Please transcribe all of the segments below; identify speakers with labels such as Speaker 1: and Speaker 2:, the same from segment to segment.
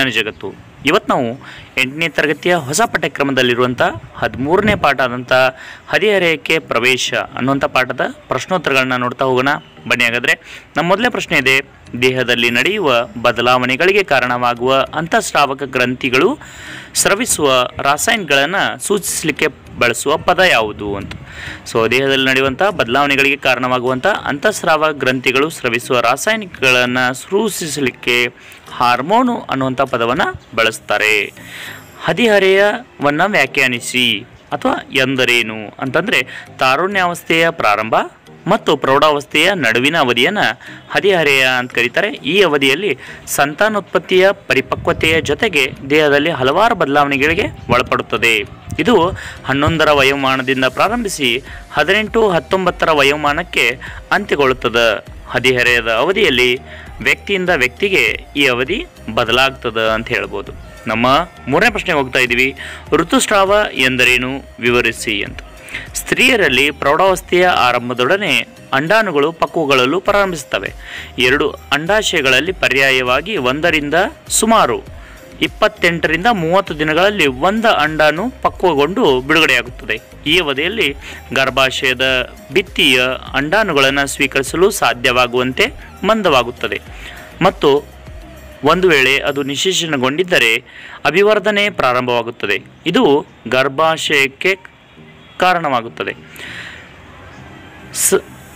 Speaker 1: ವಿಜ್ಞಾನ ಜಗತ್ತು ಇವತ್ತು ನಾವು ಎಂಟನೇ ತರಗತಿಯ ಹೊಸ ಪಠ್ಯಕ್ರಮದಲ್ಲಿರುವಂಥ ಹದಿಮೂರನೇ ಪಾಠ ಆದಂಥ ಹದಿಹರೆಯಕ್ಕೆ ಪ್ರವೇಶ ಅನ್ನುವಂಥ ಪಾಠದ ಪ್ರಶ್ನೋತ್ತರಗಳನ್ನ ನೋಡ್ತಾ ಹೋಗೋಣ ಬನ್ನಿ ಹಾಗಾದರೆ ನಮ್ಮ ಮೊದಲನೇ ಪ್ರಶ್ನೆ ಇದೆ ದೇಹದಲ್ಲಿ ನಡೆಯುವ ಬದಲಾವಣೆಗಳಿಗೆ ಕಾರಣವಾಗುವ ಅಂತಃಸ್ರಾವಕ ಗ್ರಂಥಿಗಳು ಸ್ರವಿಸುವ ರಾಸಾಯನಿಕಗಳನ್ನು ಸೂಚಿಸಲಿಕ್ಕೆ ಬಳಸುವ ಪದ ಯಾವುದು ಅಂತ ಸೊ ದೇಹದಲ್ಲಿ ನಡೆಯುವಂಥ ಬದಲಾವಣೆಗಳಿಗೆ ಕಾರಣವಾಗುವಂಥ ಅಂತಃಸ್ರಾವ ಗ್ರಂಥಿಗಳು ಸ್ರವಿಸುವ ರಾಸಾಯನಿಕಗಳನ್ನು ಸೂಚಿಸಲಿಕ್ಕೆ ಹಾರ್ಮೋನು ಅನ್ನುವಂಥ ಪದವನ್ನು ಬಳಸ್ತಾರೆ ಹದಿಹರೆಯವನ್ನು ವ್ಯಾಖ್ಯಾನಿಸಿ ಅಥವಾ ಎಂದರೇನು ಅಂತಂದರೆ ತಾರುಣ್ಯಾವಸ್ಥೆಯ ಪ್ರಾರಂಭ ಮತ್ತು ಪ್ರೌಢಾವಸ್ಥೆಯ ನಡುವಿನ ಅವಧಿಯನ್ನು ಹದಿಹರೆಯ ಅಂತ ಕರೀತಾರೆ ಈ ಅವಧಿಯಲ್ಲಿ ಸಂತಾನೋತ್ಪತ್ತಿಯ ಪರಿಪಕ್ವತೆಯ ಜೊತೆಗೆ ದೇಹದಲ್ಲಿ ಹಲವಾರು ಬದಲಾವಣೆಗಳಿಗೆ ಒಳಪಡುತ್ತದೆ ಇದು ಹನ್ನೊಂದರ ವಯೋಮಾನದಿಂದ ಪ್ರಾರಂಭಿಸಿ ಹದಿನೆಂಟು ಹತ್ತೊಂಬತ್ತರ ವಯೋಮಾನಕ್ಕೆ ಅಂತ್ಯಗೊಳ್ಳುತ್ತದೆ ಹದಿಹರೆಯದ ಅವಧಿಯಲ್ಲಿ ವ್ಯಕ್ತಿಯಿಂದ ವ್ಯಕ್ತಿಗೆ ಈ ಅವಧಿ ಬದಲಾಗ್ತದೆ ಅಂತ ಹೇಳ್ಬೋದು ನಮ್ಮ ಮೂರನೇ ಪ್ರಶ್ನೆಗೆ ಹೋಗ್ತಾ ಇದ್ದೀವಿ ಋತುಸ್ರಾವ ಎಂದರೇನು ವಿವರಿಸಿ ಅಂತ ಸ್ತ್ರೀಯರಲ್ಲಿ ಪ್ರೌಢಾವಸ್ಥೆಯ ಆರಂಭದೊಡನೆ ಅಂಡಾಣುಗಳು ಪಕ್ವಗೊಳ್ಳಲು ಪ್ರಾರಂಭಿಸುತ್ತವೆ ಎರಡು ಅಂಡಾಶಯಗಳಲ್ಲಿ ಪರ್ಯಾಯವಾಗಿ ಒಂದರಿಂದ ಸುಮಾರು ಇಪ್ಪತ್ತೆಂಟರಿಂದ ಮೂವತ್ತು ದಿನಗಳಲ್ಲಿ ಒಂದು ಅಂಡಾಣು ಪಕ್ವಗೊಂಡು ಬಿಡುಗಡೆಯಾಗುತ್ತದೆ ಈ ಅವಧಿಯಲ್ಲಿ ಗರ್ಭಾಶಯದ ಭಿತ್ತಿಯ ಅಂಡಾಣುಗಳನ್ನು ಸ್ವೀಕರಿಸಲು ಸಾಧ್ಯವಾಗುವಂತೆ ಮಂದವಾಗುತ್ತದೆ ಮತ್ತು ಒಂದು ವೇಳೆ ಅದು ನಿಶೇಷಣಗೊಂಡಿದ್ದರೆ ಅಭಿವರ್ಧನೆ ಪ್ರಾರಂಭವಾಗುತ್ತದೆ ಇದು ಗರ್ಭಾಶಯಕ್ಕೆ ಕಾರಣವಾಗುತ್ತದೆ ಸ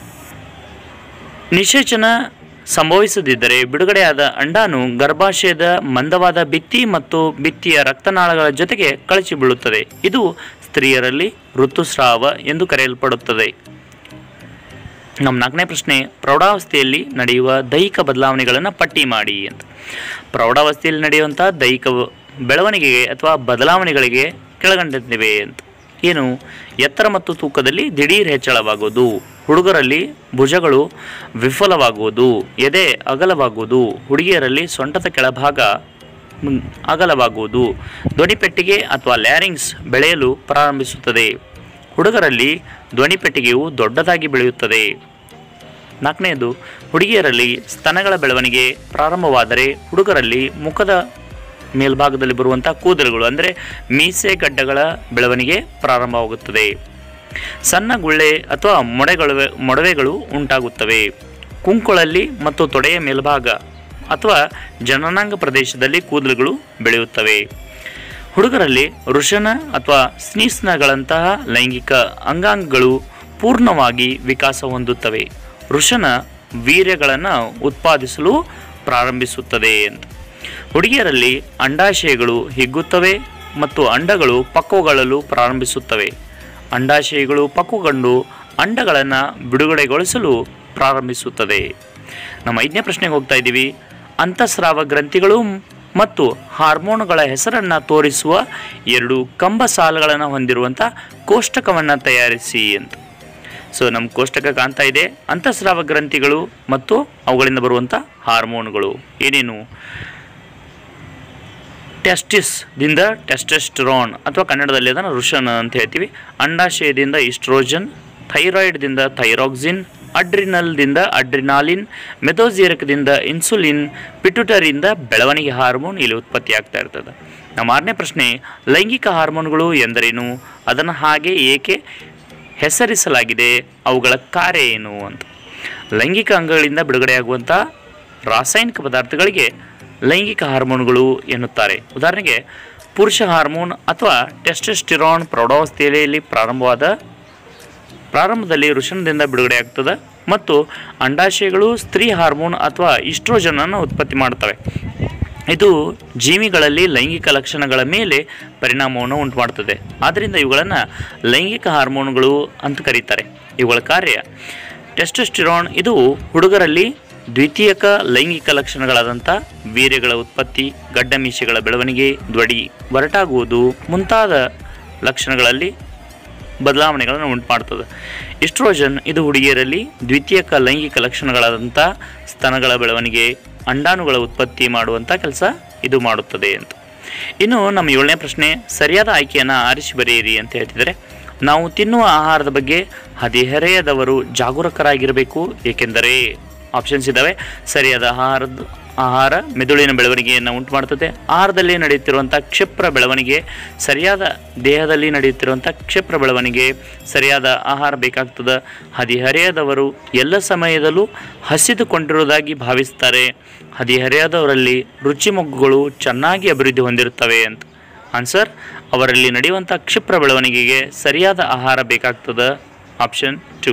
Speaker 1: ನಿಷೇಚನ ಸಂಭವಿಸದಿದ್ದರೆ ಬಿಡುಗಡೆಯಾದ ಅಂಡಾಣು ಗರ್ಭಾಶಯದ ಮಂದವಾದ ಭಿತ್ತಿ ಮತ್ತು ಭಿತ್ತಿಯ ರಕ್ತನಾಳಗಳ ಜೊತೆಗೆ ಕಳಚಿ ಬೀಳುತ್ತದೆ ಇದು ಸ್ತ್ರೀಯರಲ್ಲಿ ಋತುಸ್ರಾವ ಎಂದು ಕರೆಯಲ್ಪಡುತ್ತದೆ ನಮ್ಮ ನಾಲ್ಕನೇ ಪ್ರಶ್ನೆ ಪ್ರೌಢಾವಸ್ಥೆಯಲ್ಲಿ ನಡೆಯುವ ದೈಹಿಕ ಬದಲಾವಣೆಗಳನ್ನು ಪಟ್ಟಿ ಮಾಡಿ ಅಂತ ಪ್ರೌಢಾವಸ್ಥೆಯಲ್ಲಿ ನಡೆಯುವಂಥ ದೈಹಿಕ ಬೆಳವಣಿಗೆಗೆ ಅಥವಾ ಬದಲಾವಣೆಗಳಿಗೆ ಕೆಳಗಂಡಿವೆ ಅಂತ ಏನು ಎತ್ತರ ಮತ್ತು ತೂಕದಲ್ಲಿ ದಿಢೀರ್ ಹೆಚ್ಚಳವಾಗುವುದು ಹುಡುಗರಲ್ಲಿ ಭುಜಗಳು ವಿಫಲವಾಗುವುದು ಎದೆ ಅಗಲವಾಗುವುದು ಹುಡುಗಿಯರಲ್ಲಿ ಸೊಂಟದ ಕೆಳಭಾಗ ಮ್, ಅಗಲವಾಗುವುದು ಧ್ವನಿಪೆಟ್ಟಿಗೆ ಅಥವಾ ಲ್ಯಾರಿಂಗ್ಸ್ ಬೆಳೆಯಲು ಪ್ರಾರಂಭಿಸುತ್ತದೆ ಹುಡುಗರಲ್ಲಿ ಧ್ವನಿಪೆಟ್ಟಿಗೆಯು ದೊಡ್ಡದಾಗಿ ಬೆಳೆಯುತ್ತದೆ ನಾಲ್ಕನೆಯದು ಹುಡುಗಿಯರಲ್ಲಿ ಸ್ತನಗಳ ಬೆಳವಣಿಗೆ ಪ್ರಾರಂಭವಾದರೆ ಹುಡುಗರಲ್ಲಿ ಮುಖದ ಮೇಲ್ಭಾಗದಲ್ಲಿ ಬರುವಂಥ ಕೂದಲುಗಳು ಅಂದರೆ ಮೀಸೆ ಗಡ್ಡಗಳ ಬೆಳವಣಿಗೆ ಪ್ರಾರಂಭವಾಗುತ್ತದೆ ಸಣ್ಣ ಗುಳ್ಳೆ ಅಥವಾ ಮೊಡೆಗಳು ಮೊಡವೆಗಳು ಉಂಟಾಗುತ್ತವೆ ಕುಂಕುಳಲ್ಲಿ ಮತ್ತು ತೊಡೆಯ ಮೇಲ್ಭಾಗ ಅಥವಾ ಜನನಾಂಗ ಪ್ರದೇಶದಲ್ಲಿ ಕೂದಲುಗಳು ಬೆಳೆಯುತ್ತವೆ ಹುಡುಗರಲ್ಲಿ ವೃಷಣ ಅಥವಾ ಸ್ನೀಸ್ನಗಳಂತಹ ಲೈಂಗಿಕ ಅಂಗಾಂಗಗಳು ಪೂರ್ಣವಾಗಿ ವಿಕಾಸ ಹೊಂದುತ್ತವೆ ವೃಷಣ ವೀರ್ಯಗಳನ್ನು ಉತ್ಪಾದಿಸಲು ಪ್ರಾರಂಭಿಸುತ್ತದೆ ಅಂತ ಹುಡುಗಿಯರಲ್ಲಿ ಅಂಡಾಶಯಗಳು ಹಿಗ್ಗುತ್ತವೆ ಮತ್ತು ಅಂಡಗಳು ಪಕ್ವಗೊಳ್ಳಲು ಪ್ರಾರಂಭಿಸುತ್ತವೆ ಅಂಡಾಶಯಗಳು ಪಕ್ವಗೊಂಡು ಅಂಡಗಳನ್ನು ಬಿಡುಗಡೆಗೊಳಿಸಲು ಪ್ರಾರಂಭಿಸುತ್ತದೆ ನಮ್ಮ ಐದನೇ ಪ್ರಶ್ನೆಗೆ ಹೋಗ್ತಾ ಇದ್ದೀವಿ ಅಂತಃಸ್ರಾವ ಗ್ರಂಥಿಗಳು ಮತ್ತು ಹಾರ್ಮೋನುಗಳ ಹೆಸರನ್ನು ತೋರಿಸುವ ಎರಡು ಕಂಬ ಸಾಲುಗಳನ್ನು ಹೊಂದಿರುವಂಥ ಕೋಷ್ಟಕವನ್ನು ತಯಾರಿಸಿ ಅಂತ ಸೊ ನಮ್ಮ ಕೋಷ್ಟಕ ಕಾಣ್ತಾ ಇದೆ ಅಂತಃಸ್ರಾವ ಗ್ರಂಥಿಗಳು ಮತ್ತು ಅವುಗಳಿಂದ ಬರುವಂಥ ಹಾರ್ಮೋನುಗಳು ಏನೇನು ಟೆಸ್ಟಿಸ್ದಿಂದ ಟೆಸ್ಟೆಸ್ಟರಾನ್ ಅಥವಾ ಕನ್ನಡದಲ್ಲಿ ಅದನ್ನು ಋಷನ್ ಅಂತ ಹೇಳ್ತೀವಿ ಅಂಡಾಶಯದಿಂದ ಇಸ್ಟ್ರೋಜನ್ ಥೈರಾಯ್ಡ್ದಿಂದ ಥೈರಾಕ್ಸಿನ್ ಅಡ್ರಿನಲ್ದಿಂದ ಅಡ್ರಿನಾಲಿನ್ ಮೆದೋಜೀರಕದಿಂದ ಇನ್ಸುಲಿನ್ ಪಿಟುಟರಿಂದ ಬೆಳವಣಿಗೆ ಹಾರ್ಮೋನ್ ಇಲ್ಲಿ ಉತ್ಪತ್ತಿ ಆಗ್ತಾ ಇರ್ತದೆ ನಮ್ಮ ಆರನೇ ಪ್ರಶ್ನೆ ಲೈಂಗಿಕ ಹಾರ್ಮೋನ್ಗಳು ಎಂದರೇನು ಅದನ್ನು ಹಾಗೆ ಏಕೆ ಹೆಸರಿಸಲಾಗಿದೆ ಅವುಗಳ ಕಾರ್ಯ ಏನು ಅಂತ ಲೈಂಗಿಕ ಅಂಗಗಳಿಂದ ಬಿಡುಗಡೆಯಾಗುವಂಥ ರಾಸಾಯನಿಕ ಪದಾರ್ಥಗಳಿಗೆ ಲೈಂಗಿಕ ಹಾರ್ಮೋನ್ಗಳು ಎನ್ನುತ್ತಾರೆ ಉದಾಹರಣೆಗೆ ಪುರುಷ ಹಾರ್ಮೋನ್ ಅಥವಾ ಟೆಸ್ಟೆಸ್ಟಿರಾನ್ ಪ್ರೌಢಾವಸ್ಥೆಯಲ್ಲಿ ಪ್ರಾರಂಭವಾದ ಪ್ರಾರಂಭದಲ್ಲಿ ವೃಷಣದಿಂದ ಬಿಡುಗಡೆಯಾಗ್ತದೆ ಮತ್ತು ಅಂಡಾಶಯಗಳು ಸ್ತ್ರೀ ಹಾರ್ಮೋನ್ ಅಥವಾ ಇಸ್ಟ್ರೋಜನನ್ನು ಉತ್ಪತ್ತಿ ಮಾಡ್ತವೆ ಇದು ಜೀವಿಗಳಲ್ಲಿ ಲೈಂಗಿಕ ಲಕ್ಷಣಗಳ ಮೇಲೆ ಪರಿಣಾಮವನ್ನು ಉಂಟು ಮಾಡ್ತದೆ ಆದ್ದರಿಂದ ಇವುಗಳನ್ನು ಲೈಂಗಿಕ ಹಾರ್ಮೋನ್ಗಳು ಅಂತ ಕರೀತಾರೆ ಇವುಗಳ ಕಾರ್ಯ ಟೆಸ್ಟೋಸ್ಟಿರಾನ್ ಇದು ಹುಡುಗರಲ್ಲಿ ದ್ವಿತೀಯಕ ಲೈಂಗಿಕ ಲಕ್ಷಣಗಳಾದಂಥ ವೀರ್ಯಗಳ ಉತ್ಪತ್ತಿ ಗಡ್ಡ ಮೀಸೆಗಳ ಬೆಳವಣಿಗೆ ಧ್ವಡಿ ಒರಟಾಗುವುದು ಮುಂತಾದ ಲಕ್ಷಣಗಳಲ್ಲಿ ಬದಲಾವಣೆಗಳನ್ನು ಉಂಟು ಮಾಡ್ತದೆ ಇಸ್ಟ್ರೋಜನ್ ಇದು ಹುಡುಗಿಯರಲ್ಲಿ ದ್ವಿತೀಯಕ ಲೈಂಗಿಕ ಲಕ್ಷಣಗಳಾದಂಥ ಸ್ತನಗಳ ಬೆಳವಣಿಗೆ ಅಂಡಾಣುಗಳ ಉತ್ಪತ್ತಿ ಮಾಡುವಂಥ ಕೆಲಸ ಇದು ಮಾಡುತ್ತದೆ ಅಂತ ಇನ್ನು ನಮ್ಮ ಏಳನೇ ಪ್ರಶ್ನೆ ಸರಿಯಾದ ಆಯ್ಕೆಯನ್ನು ಆರಿಸಿ ಬರೆಯಿರಿ ಅಂತ ಹೇಳ್ತಿದ್ದಾರೆ ನಾವು ತಿನ್ನುವ ಆಹಾರದ ಬಗ್ಗೆ ಹದಿಹರೆಯದವರು ಜಾಗರೂಕರಾಗಿರಬೇಕು ಏಕೆಂದರೆ ಆಪ್ಷನ್ಸ್ ಇದ್ದಾವೆ ಸರಿಯಾದ ಆಹಾರದ ಆಹಾರ ಮೆದುಳಿನ ಬೆಳವಣಿಗೆಯನ್ನು ಉಂಟು ಮಾಡ್ತದೆ ಆಹಾರದಲ್ಲಿ ನಡೆಯುತ್ತಿರುವಂಥ ಕ್ಷಿಪ್ರ ಬೆಳವಣಿಗೆ ಸರಿಯಾದ ದೇಹದಲ್ಲಿ ನಡೆಯುತ್ತಿರುವಂಥ ಕ್ಷಿಪ್ರ ಬೆಳವಣಿಗೆ ಸರಿಯಾದ ಆಹಾರ ಬೇಕಾಗ್ತದೆ ಹದಿಹರೆಯದವರು ಎಲ್ಲ ಸಮಯದಲ್ಲೂ ಹಸಿದುಕೊಂಡಿರುವುದಾಗಿ ಭಾವಿಸ್ತಾರೆ ಹದಿಹರೆಯದವರಲ್ಲಿ ರುಚಿ ಮೊಗ್ಗುಗಳು ಚೆನ್ನಾಗಿ ಅಭಿವೃದ್ಧಿ ಹೊಂದಿರುತ್ತವೆ ಅಂತ ಆನ್ಸರ್ ಅವರಲ್ಲಿ ನಡೆಯುವಂಥ ಕ್ಷಿಪ್ರ ಬೆಳವಣಿಗೆಗೆ ಸರಿಯಾದ ಆಹಾರ ಬೇಕಾಗ್ತದೆ ಆಪ್ಷನ್ ಟು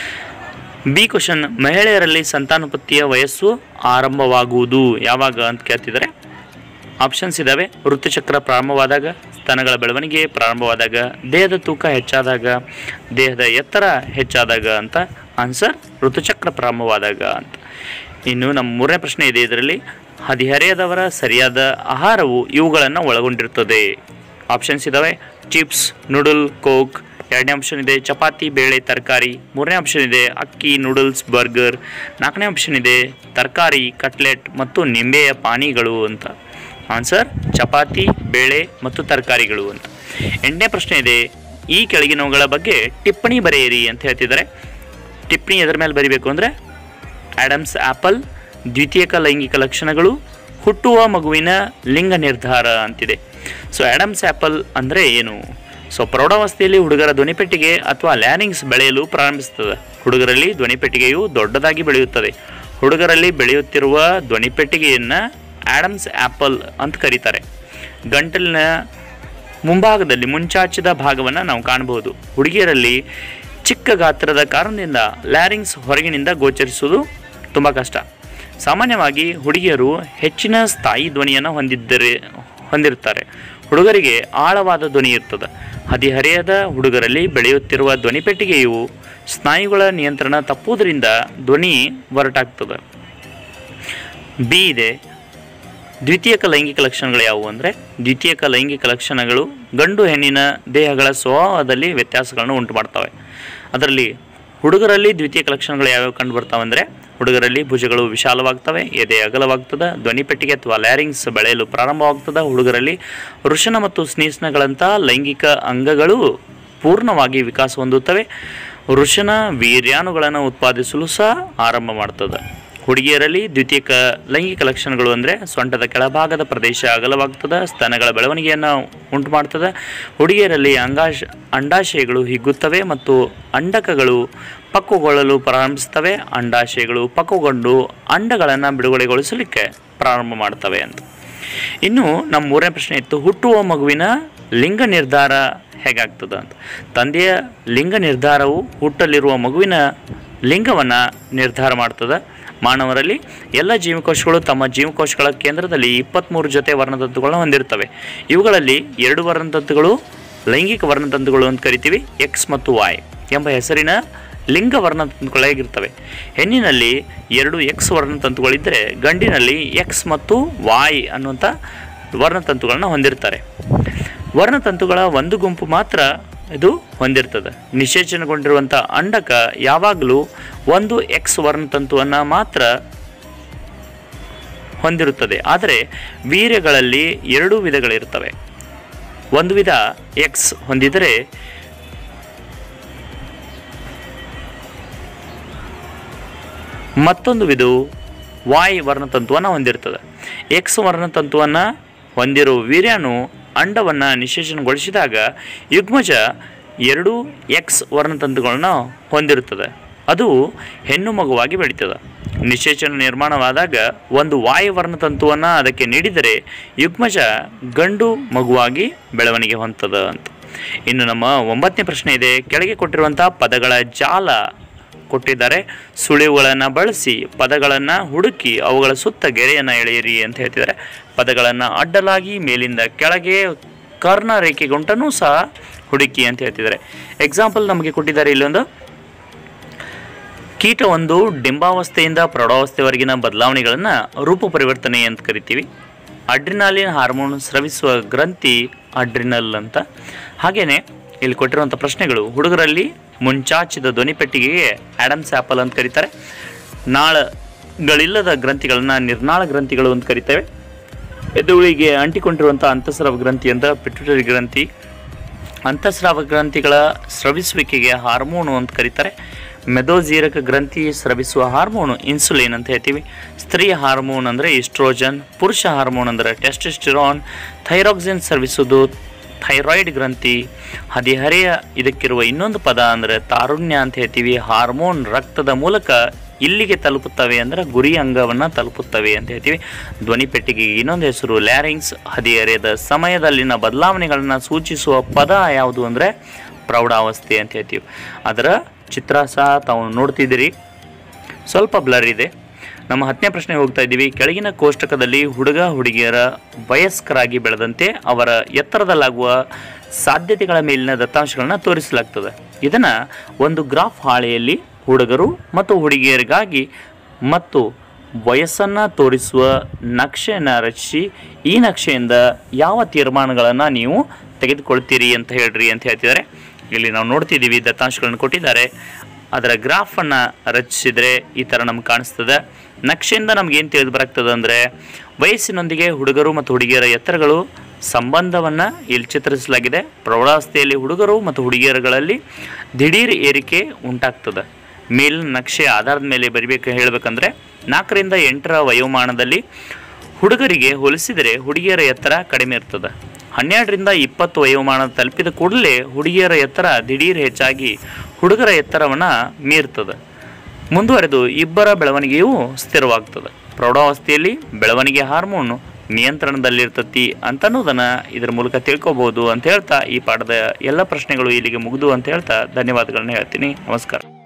Speaker 1: ಬಿ ಕ್ವಶನ್ ಮಹಿಳೆಯರಲ್ಲಿ ಸಂತಾನೋತ್ಪತ್ತಿಯ ವಯಸ್ಸು ಆರಂಭವಾಗುವುದು ಯಾವಾಗ ಅಂತ ಕೇಳ್ತಿದ್ದಾರೆ ಆಪ್ಷನ್ಸ್ ಇದ್ದಾವೆ ಋತುಚಕ್ರ ಪ್ರಾರಂಭವಾದಾಗ ಸ್ತನಗಳ ಬೆಳವಣಿಗೆ ಪ್ರಾರಂಭವಾದಾಗ ದೇಹದ ತೂಕ ಹೆಚ್ಚಾದಾಗ ದೇಹದ ಎತ್ತರ ಹೆಚ್ಚಾದಾಗ ಅಂತ ಆನ್ಸರ್ ಋತುಚಕ್ರ ಪ್ರಾರಂಭವಾದಾಗ ಅಂತ ಇನ್ನು ನಮ್ಮ ಮೂರನೇ ಪ್ರಶ್ನೆ ಇದೆ ಇದರಲ್ಲಿ ಹದಿಹರೆಯದವರ ಸರಿಯಾದ ಆಹಾರವು ಇವುಗಳನ್ನು ಒಳಗೊಂಡಿರುತ್ತದೆ ಆಪ್ಷನ್ಸ್ ಇದ್ದಾವೆ ಚಿಪ್ಸ್ ನೂಡಲ್ ಕೋಕ್ ಎರಡನೇ ಆಪ್ಷನ್ ಇದೆ ಚಪಾತಿ ಬೇಳೆ ತರಕಾರಿ ಮೂರನೇ ಆಪ್ಷನ್ ಇದೆ ಅಕ್ಕಿ ನೂಡಲ್ಸ್ ಬರ್ಗರ್ ನಾಲ್ಕನೇ ಆಪ್ಷನ್ ಇದೆ ತರಕಾರಿ ಕಟ್ಲೆಟ್ ಮತ್ತು ನಿಂಬೆಯ ಪಾನೀಗಳು ಅಂತ ಆನ್ಸರ್ ಚಪಾತಿ ಬೇಳೆ ಮತ್ತು ತರಕಾರಿಗಳು ಅಂತ ಎಂಟನೇ ಪ್ರಶ್ನೆ ಇದೆ ಈ ಕೆಳಗಿನವುಗಳ ಬಗ್ಗೆ ಟಿಪ್ಪಣಿ ಬರೆಯಿರಿ ಅಂತ ಹೇಳ್ತಿದ್ದಾರೆ ಟಿಪ್ಪಣಿ ಎದರ ಮೇಲೆ ಬರಿಬೇಕು ಅಂದರೆ ಆಡಮ್ಸ್ ಆಪಲ್ ದ್ವಿತೀಯಕ ಲೈಂಗಿಕ ಲಕ್ಷಣಗಳು ಹುಟ್ಟುವ ಮಗುವಿನ ಲಿಂಗ ನಿರ್ಧಾರ ಅಂತಿದೆ ಸೊ ಆಡಮ್ಸ್ ಆಪಲ್ ಅಂದರೆ ಏನು ಸೊ ಪ್ರೌಢಾವಸ್ಥೆಯಲ್ಲಿ ಹುಡುಗರ ಧ್ವನಿಪೆಟ್ಟಿಗೆ ಅಥವಾ ಲ್ಯಾನಿಂಗ್ಸ್ ಬೆಳೆಯಲು ಪ್ರಾರಂಭಿಸುತ್ತದೆ ಹುಡುಗರಲ್ಲಿ ಧ್ವನಿಪೆಟ್ಟಿಗೆಯು ದೊಡ್ಡದಾಗಿ ಬೆಳೆಯುತ್ತದೆ ಹುಡುಗರಲ್ಲಿ ಬೆಳೆಯುತ್ತಿರುವ ಧ್ವನಿಪೆಟ್ಟಿಗೆಯನ್ನು ಆಡಮ್ಸ್ ಆಪಲ್ ಅಂತ ಕರೀತಾರೆ ಗಂಟಲಿನ ಮುಂಭಾಗದಲ್ಲಿ ಮುಂಚಾಚಿದ ಭಾಗವನ್ನು ನಾವು ಕಾಣಬಹುದು ಹುಡುಗಿಯರಲ್ಲಿ ಚಿಕ್ಕ ಗಾತ್ರದ ಕಾರಣದಿಂದ ಲ್ಯಾರಿಂಗ್ಸ್ ಹೊರಗಿನಿಂದ ಗೋಚರಿಸುವುದು ತುಂಬ ಕಷ್ಟ ಸಾಮಾನ್ಯವಾಗಿ ಹುಡುಗಿಯರು ಹೆಚ್ಚಿನ ಸ್ಥಾಯಿ ಧ್ವನಿಯನ್ನು ಹೊಂದಿದ್ದರೆ ಹೊಂದಿರುತ್ತಾರೆ ಹುಡುಗರಿಗೆ ಆಳವಾದ ಧ್ವನಿ ಇರ್ತದೆ ಹದಿಹರೆಯದ ಹುಡುಗರಲ್ಲಿ ಬೆಳೆಯುತ್ತಿರುವ ಧ್ವನಿಪೆಟ್ಟಿಗೆಯು ಸ್ನಾಯುಗಳ ನಿಯಂತ್ರಣ ತಪ್ಪುವುದರಿಂದ ಧ್ವನಿ ಹೊರಟಾಗ್ತದೆ ಬಿ ಇದೆ ದ್ವಿತೀಯಕ ಲೈಂಗಿಕ ಲಕ್ಷಣಗಳು ಯಾವುವು ಅಂದರೆ ದ್ವಿತೀಯಕ ಲೈಂಗಿಕ ಲಕ್ಷಣಗಳು ಗಂಡು ಹೆಣ್ಣಿನ ದೇಹಗಳ ಸ್ವಭಾವದಲ್ಲಿ ವ್ಯತ್ಯಾಸಗಳನ್ನು ಉಂಟು ಮಾಡ್ತವೆ ಅದರಲ್ಲಿ ಹುಡುಗರಲ್ಲಿ ದ್ವಿತೀಯಕ ಲಕ್ಷಣಗಳು ಯಾವ್ಯಾವ ಕಂಡು ಬರ್ತಾವೆ ಅಂದರೆ ಹುಡುಗರಲ್ಲಿ ಭುಜಗಳು ವಿಶಾಲವಾಗ್ತವೆ ಎದೆ ಅಗಲವಾಗ್ತದೆ ಧ್ವನಿಪೆಟ್ಟಿಗೆ ಅಥವಾ ಲ್ಯಾರಿಂಗ್ಸ್ ಬೆಳೆಯಲು ಪ್ರಾರಂಭವಾಗ್ತದೆ ಹುಡುಗರಲ್ಲಿ ವೃಷಣ ಮತ್ತು ಸ್ನೀಸ್ನಗಳಂಥ ಲೈಂಗಿಕ ಅಂಗಗಳು ಪೂರ್ಣವಾಗಿ ವಿಕಾಸ ಹೊಂದುತ್ತವೆ ವೃಷಣ ವೀರ್ಯಾಣುಗಳನ್ನು ಉತ್ಪಾದಿಸಲು ಸಹ ಆರಂಭ ಮಾಡ್ತದೆ ಹುಡುಗಿಯರಲ್ಲಿ ದ್ವಿತೀಯಕ ಲೈಂಗಿಕ ಲಕ್ಷಣಗಳು ಅಂದರೆ ಸೊಂಟದ ಕೆಳಭಾಗದ ಪ್ರದೇಶ ಅಗಲವಾಗ್ತದೆ ಸ್ತನಗಳ ಬೆಳವಣಿಗೆಯನ್ನು ಉಂಟು ಮಾಡ್ತದೆ ಹುಡುಗಿಯರಲ್ಲಿ ಅಂಗಾಶ ಅಂಡಾಶಯಗಳು ಹಿಗ್ಗುತ್ತವೆ ಮತ್ತು ಅಂಡಕಗಳು ಪಕ್ವಗೊಳ್ಳಲು ಪ್ರಾರಂಭಿಸ್ತವೆ ಅಂಡಾಶಯಗಳು ಪಕ್ವಗೊಂಡು ಅಂಡಗಳನ್ನು ಬಿಡುಗಡೆಗೊಳಿಸಲಿಕ್ಕೆ ಪ್ರಾರಂಭ ಮಾಡ್ತವೆ ಅಂತ ಇನ್ನು ನಮ್ಮ ಮೂರನೇ ಪ್ರಶ್ನೆ ಇತ್ತು ಹುಟ್ಟುವ ಮಗುವಿನ ಲಿಂಗ ನಿರ್ಧಾರ ಹೇಗಾಗ್ತದೆ ಅಂತ ತಂದೆಯ ಲಿಂಗ ನಿರ್ಧಾರವು ಹುಟ್ಟಲಿರುವ ಮಗುವಿನ ಲಿಂಗವನ್ನು ನಿರ್ಧಾರ ಮಾಡ್ತದೆ ಮಾನವರಲ್ಲಿ ಎಲ್ಲ ಜೀವಕೋಶಗಳು ತಮ್ಮ ಜೀವಕೋಶಗಳ ಕೇಂದ್ರದಲ್ಲಿ ಇಪ್ಪತ್ತ್ಮೂರು ಜೊತೆ ವರ್ಣತಂತುಗಳನ್ನು ಹೊಂದಿರುತ್ತವೆ ಇವುಗಳಲ್ಲಿ ಎರಡು ವರ್ಣತಂತುಗಳು ಲೈಂಗಿಕ ವರ್ಣತಂತುಗಳು ಅಂತ ಕರಿತೀವಿ ಎಕ್ಸ್ ಮತ್ತು ವಾಯ್ ಎಂಬ ಹೆಸರಿನ ಲಿಂಗ ವರ್ಣತಂತುಗಳಾಗಿರ್ತವೆ ಹೆಣ್ಣಿನಲ್ಲಿ ಎರಡು ಎಕ್ಸ್ ವರ್ಣತಂತುಗಳಿದ್ದರೆ ಗಂಡಿನಲ್ಲಿ ಎಕ್ಸ್ ಮತ್ತು ವಾಯ್ ಅನ್ನುವಂಥ ವರ್ಣತಂತುಗಳನ್ನ ಹೊಂದಿರ್ತಾರೆ ವರ್ಣತಂತುಗಳ ಒಂದು ಗುಂಪು ಮಾತ್ರ ಇದು ಹೊಂದಿರ್ತದೆ ನಿಷೇಚನಗೊಂಡಿರುವಂಥ ಅಂಡಕ ಯಾವಾಗಲೂ ಒಂದು ಎಕ್ಸ್ ವರ್ಣತಂತುವನ್ನು ಮಾತ್ರ ಹೊಂದಿರುತ್ತದೆ ಆದರೆ ವೀರ್ಯಗಳಲ್ಲಿ ಎರಡು ವಿಧಗಳಿರ್ತವೆ ಒಂದು ವಿಧ ಎಕ್ಸ್ ಹೊಂದಿದರೆ ಮತ್ತೊಂದು ವಿಧವು ವಾಯ್ ವರ್ಣತಂತುವನ್ನು ಹೊಂದಿರ್ತದೆ ಎಕ್ಸ್ ವರ್ಣತಂತುವನ್ನು ಹೊಂದಿರೋ ವೀರ್ಯಾಣು ಅಂಡವನ್ನು ನಿಶೇಷಣಗೊಳಿಸಿದಾಗ ಯುಗ್ಮಜ ಎರಡು ಎಕ್ಸ್ ವರ್ಣತಂತುಗಳನ್ನು ಹೊಂದಿರುತ್ತದೆ ಅದು ಹೆಣ್ಣು ಮಗುವಾಗಿ ಬೆಳೀತದೆ ನಿಶೇಚನ ನಿರ್ಮಾಣವಾದಾಗ ಒಂದು ವಾಯು ವರ್ಣತಂತುವನ್ನು ಅದಕ್ಕೆ ನೀಡಿದರೆ ಯುಗ್ಮಜ ಗಂಡು ಮಗುವಾಗಿ ಬೆಳವಣಿಗೆ ಹೊಂದದ ಅಂತ ಇನ್ನು ನಮ್ಮ ಒಂಬತ್ತನೇ ಪ್ರಶ್ನೆ ಇದೆ ಕೆಳಗೆ ಕೊಟ್ಟಿರುವಂಥ ಪದಗಳ ಜಾಲ ಕೊಟ್ಟಿದ್ದಾರೆ ಸುಳಿವುಗಳನ್ನು ಬಳಸಿ ಪದಗಳನ್ನು ಹುಡುಕಿ ಅವುಗಳ ಸುತ್ತ ಗೆರೆಯನ್ನು ಎಳೆಯಿರಿ ಅಂತ ಹೇಳ್ತಿದ್ದಾರೆ ಪದಗಳನ್ನು ಅಡ್ಡಲಾಗಿ ಮೇಲಿಂದ ಕೆಳಗೆ ಕರ್ಣ ರೇಖೆಗುಂಟನೂ ಸಹ ಹುಡುಕಿ ಅಂತ ಹೇಳ್ತಿದ್ದಾರೆ ಎಕ್ಸಾಂಪಲ್ ನಮಗೆ ಕೊಟ್ಟಿದ್ದಾರೆ ಇಲ್ಲೊಂದು ಕೀಟ ಒಂದು ಡಿಂಬಾವಸ್ಥೆಯಿಂದ ಪ್ರೌಢಾವಸ್ಥೆವರೆಗಿನ ಬದಲಾವಣೆಗಳನ್ನು ರೂಪ ಪರಿವರ್ತನೆ ಅಂತ ಕರಿತೀವಿ ಅಡ್ರಿನಾಲಿನ್ ಹಾರ್ಮೋನ್ ಸ್ರವಿಸುವ ಗ್ರಂಥಿ ಅಡ್ರಿನಲ್ ಅಂತ ಹಾಗೆಯೇ ಇಲ್ಲಿ ಕೊಟ್ಟಿರುವಂಥ ಪ್ರಶ್ನೆಗಳು ಹುಡುಗರಲ್ಲಿ ಮುಂಚಾಚಿದ ಧ್ವನಿಪೆಟ್ಟಿಗೆಗೆ ಆಡಮ್ಸ್ ಆ್ಯಪಲ್ ಅಂತ ಕರೀತಾರೆ ನಾಳಗಳಿಲ್ಲದ ಗ್ರಂಥಿಗಳನ್ನು ನಿರ್ನಾಳ ಗ್ರಂಥಿಗಳು ಅಂತ ಕರಿತೇವೆ ಎದುಳಿಗೆ ಅಂಟಿಕೊಂಡಿರುವಂಥ ಅಂತಸ್ರಾವ ಗ್ರಂಥಿ ಅಂತ ಪಿಟ್ಯುಟರಿ ಗ್ರಂಥಿ ಅಂತಸ್ರಾವ ಗ್ರಂಥಿಗಳ ಸ್ರವಿಸುವಿಕೆಗೆ ಹಾರ್ಮೋನು ಅಂತ ಕರೀತಾರೆ ಮೆದೋಜೀರಕ ಗ್ರಂಥಿ ಸ್ರವಿಸುವ ಹಾರ್ಮೋನು ಇನ್ಸುಲಿನ್ ಅಂತ ಹೇಳ್ತೀವಿ ಸ್ತ್ರೀ ಹಾರ್ಮೋನ್ ಅಂದರೆ ಇಸ್ಟ್ರೋಜನ್ ಪುರುಷ ಹಾರ್ಮೋನ್ ಅಂದರೆ ಟೆಸ್ಟಿಸ್ಟಿರಾನ್ ಥೈರಾಕ್ಸಿನ್ ಸ್ರವಿಸುವುದು ಥೈರಾಯ್ಡ್ ಗ್ರಂಥಿ ಹದಿಹರೆಯ ಇದಕ್ಕಿರುವ ಇನ್ನೊಂದು ಪದ ಅಂದರೆ ತಾರುಣ್ಯ ಅಂತ ಹೇಳ್ತೀವಿ ಹಾರ್ಮೋನ್ ರಕ್ತದ ಮೂಲಕ ಇಲ್ಲಿಗೆ ತಲುಪುತ್ತವೆ ಅಂದರೆ ಗುರಿ ಅಂಗವನ್ನು ತಲುಪುತ್ತವೆ ಅಂತ ಹೇಳ್ತೀವಿ ಧ್ವನಿ ಪೆಟ್ಟಿಗೆಗೆ ಇನ್ನೊಂದು ಹೆಸರು ಲ್ಯಾರಿಂಗ್ಸ್ ಹದಿಹರೆಯದ ಸಮಯದಲ್ಲಿನ ಬದಲಾವಣೆಗಳನ್ನು ಸೂಚಿಸುವ ಪದ ಯಾವುದು ಅಂದರೆ ಪ್ರೌಢಾವಸ್ಥೆ ಅಂತ ಹೇಳ್ತೀವಿ ಅದರ ಚಿತ್ರ ಸಹ ತಾವು ನೋಡ್ತಿದ್ದೀರಿ ಸ್ವಲ್ಪ ಬ್ಲರ್ ಇದೆ ನಮ್ಮ ಹತ್ತನೇ ಪ್ರಶ್ನೆಗೆ ಹೋಗ್ತಾ ಇದ್ದೀವಿ ಕೆಳಗಿನ ಕೋಷ್ಟಕದಲ್ಲಿ ಹುಡುಗ ಹುಡುಗಿಯರ ವಯಸ್ಕರಾಗಿ ಬೆಳೆದಂತೆ ಅವರ ಎತ್ತರದಲ್ಲಾಗುವ ಸಾಧ್ಯತೆಗಳ ಮೇಲಿನ ದತ್ತಾಂಶಗಳನ್ನ ತೋರಿಸಲಾಗ್ತದೆ ಇದನ್ನು ಒಂದು ಗ್ರಾಫ್ ಹಾಳೆಯಲ್ಲಿ ಹುಡುಗರು ಮತ್ತು ಹುಡುಗಿಯರಿಗಾಗಿ ಮತ್ತು ವಯಸ್ಸನ್ನು ತೋರಿಸುವ ನಕ್ಷೆಯನ್ನು ರಚಿಸಿ ಈ ನಕ್ಷೆಯಿಂದ ಯಾವ ತೀರ್ಮಾನಗಳನ್ನು ನೀವು ತೆಗೆದುಕೊಳ್ತೀರಿ ಅಂತ ಹೇಳ್ರಿ ಅಂತ ಹೇಳ್ತಿದ್ದಾರೆ ಇಲ್ಲಿ ನಾವು ನೋಡ್ತಿದ್ದೀವಿ ದತ್ತಾಂಶಗಳನ್ನು ಕೊಟ್ಟಿದ್ದಾರೆ ಅದರ ಗ್ರಾಫನ್ನು ರಚಿಸಿದರೆ ಈ ಥರ ನಮ್ಗೆ ಕಾಣಿಸ್ತದೆ ನಕ್ಷೆಯಿಂದ ನಮ್ಗೆ ಏನು ತಿಳಿದು ಬರಾಗ್ತದೆ ಅಂದರೆ ವಯಸ್ಸಿನೊಂದಿಗೆ ಹುಡುಗರು ಮತ್ತು ಹುಡುಗಿಯರ ಎತ್ತರಗಳು ಸಂಬಂಧವನ್ನು ಇಲ್ಲಿ ಚಿತ್ರಿಸಲಾಗಿದೆ ಪ್ರೌಢಾವಸ್ಥೆಯಲ್ಲಿ ಹುಡುಗರು ಮತ್ತು ಹುಡುಗಿಯರುಗಳಲ್ಲಿ ದಿಢೀರ್ ಏರಿಕೆ ಉಂಟಾಗ್ತದೆ ಮೇಲಿನ ನಕ್ಷೆ ಆಧಾರದ ಮೇಲೆ ಬರಿಬೇಕು ಹೇಳಬೇಕಂದ್ರೆ ನಾಲ್ಕರಿಂದ ಎಂಟರ ವಯೋಮಾನದಲ್ಲಿ ಹುಡುಗರಿಗೆ ಹೋಲಿಸಿದರೆ ಹುಡುಗಿಯರ ಎತ್ತರ ಕಡಿಮೆ ಇರ್ತದೆ ಹನ್ನೆರಡರಿಂದ ಇಪ್ಪತ್ತು ವಯೋಮಾನ ತಲುಪಿದ ಕೂಡಲೇ ಹುಡುಗಿಯರ ಎತ್ತರ ದಿಢೀರ್ ಹೆಚ್ಚಾಗಿ ಹುಡುಗರ ಎತ್ತರವನ್ನು ಮೀರ್ತದೆ ಮುಂದುವರೆದು ಇಬ್ಬರ ಬೆಳವಣಿಗೆಯೂ ಸ್ಥಿರವಾಗ್ತದೆ ಪ್ರೌಢಾವಸ್ಥೆಯಲ್ಲಿ ಬೆಳವಣಿಗೆ ಹಾರ್ಮೋನು ನಿಯಂತ್ರಣದಲ್ಲಿರ್ತತಿ ಅಂತನ್ನೋದನ್ನು ಇದರ ಮೂಲಕ ತಿಳ್ಕೊಬೋದು ಅಂತ ಹೇಳ್ತಾ ಈ ಪಾಠದ ಎಲ್ಲ ಪ್ರಶ್ನೆಗಳು ಇಲ್ಲಿಗೆ ಮುಗಿದು ಅಂತ ಹೇಳ್ತಾ ಧನ್ಯವಾದಗಳನ್ನ ಹೇಳ್ತೀನಿ ನಮಸ್ಕಾರ